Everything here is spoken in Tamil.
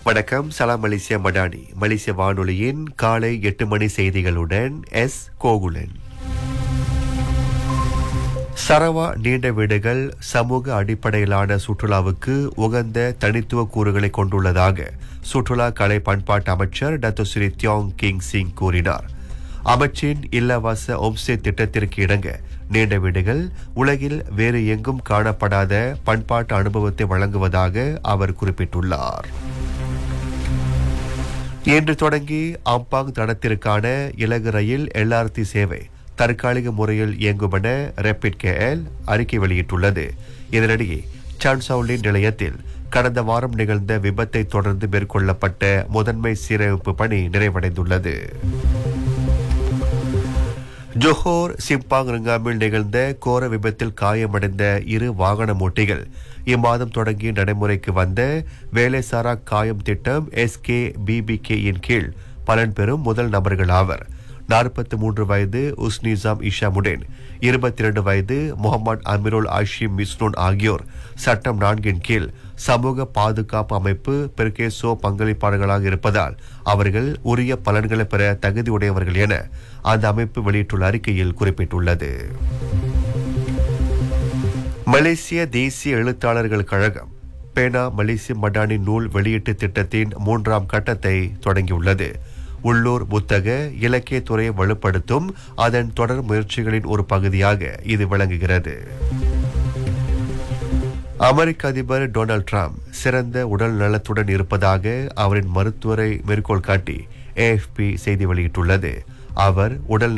வணக்கம் சலாம் மலேசியா மடானி மலேசிய வானொலியின் காலை எட்டு மணி செய்திகளுடன் எஸ் கோகுலன் சரவா நீண்ட வீடுகள் சமூக அடிப்படையிலான சுற்றுலாவுக்கு உகந்த தனித்துவ கூறுகளை கொண்டுள்ளதாக சுற்றுலா கலை பண்பாட்டு அமைச்சர் டாக்டர் ஸ்ரீ தியோங் கிங் சிங் கூறினார் அமைச்சின் இல்லவாச ஓம்சே திட்டத்திற்கு இணங்க நீண்ட வீடுகள் உலகில் வேறு எங்கும் காணப்படாத பண்பாட்டு அனுபவத்தை வழங்குவதாக அவர் குறிப்பிட்டுள்ளார் இன்று தொடங்கி அம்பாங் தடத்திற்கான இலகு ரயில் எல்ஆர்டி சேவை தற்காலிக முறையில் இயங்கும் என ரேபிட் கேஎல் அறிக்கை வெளியிட்டுள்ளது இதனிடையே சான்சவுலின் நிலையத்தில் கடந்த வாரம் நிகழ்ந்த விபத்தை தொடர்ந்து மேற்கொள்ளப்பட்ட முதன்மை சீரமைப்பு பணி நிறைவடைந்துள்ளது ஜொஹோர் சிம்பாங் ரிங்காமில் நிகழ்ந்த கோர விபத்தில் காயமடைந்த இரு வாகன மூட்டிகள் இம்மாதம் தொடங்கி நடைமுறைக்கு வந்த வேலைசாரா காயம் திட்டம் எஸ்கே பிபிகேயின் கீழ் பலன் பெறும் முதல் நபர்கள் ஆவர் நாற்பத்தி மூன்று வயது உஸ்னிசாம் இஷாமுடேன் இருபத்தி இரண்டு வயது முகமது அமிருல் ஆஷிம் மிஸ்னூன் ஆகியோர் சட்டம் நான்கின் கீழ் சமூக பாதுகாப்பு அமைப்பு பெர்கேசோ பங்களிப்பாளர்களாக இருப்பதால் அவர்கள் உரிய பலன்களை பெற தகுதியுடையவர்கள் என அந்த அமைப்பு வெளியிட்டுள்ள அறிக்கையில் குறிப்பிட்டுள்ளது மலேசிய தேசிய எழுத்தாளர்கள் கழகம் பேனா மலேசிய மடானி நூல் வெளியீட்டு திட்டத்தின் மூன்றாம் கட்டத்தை தொடங்கியுள்ளது உள்ளூர் புத்தக இலக்கிய துறையை வலுப்படுத்தும் அதன் தொடர் முயற்சிகளின் ஒரு பகுதியாக இது விளங்குகிறது அமெரிக்க அதிபர் டொனால்ட் ட்ரம்ப் சிறந்த உடல் நலத்துடன் இருப்பதாக அவரின் மருத்துவரை மேற்கோள் காட்டி ஏஎஃப்பி செய்தி வெளியிட்டுள்ளது அவர் உடல்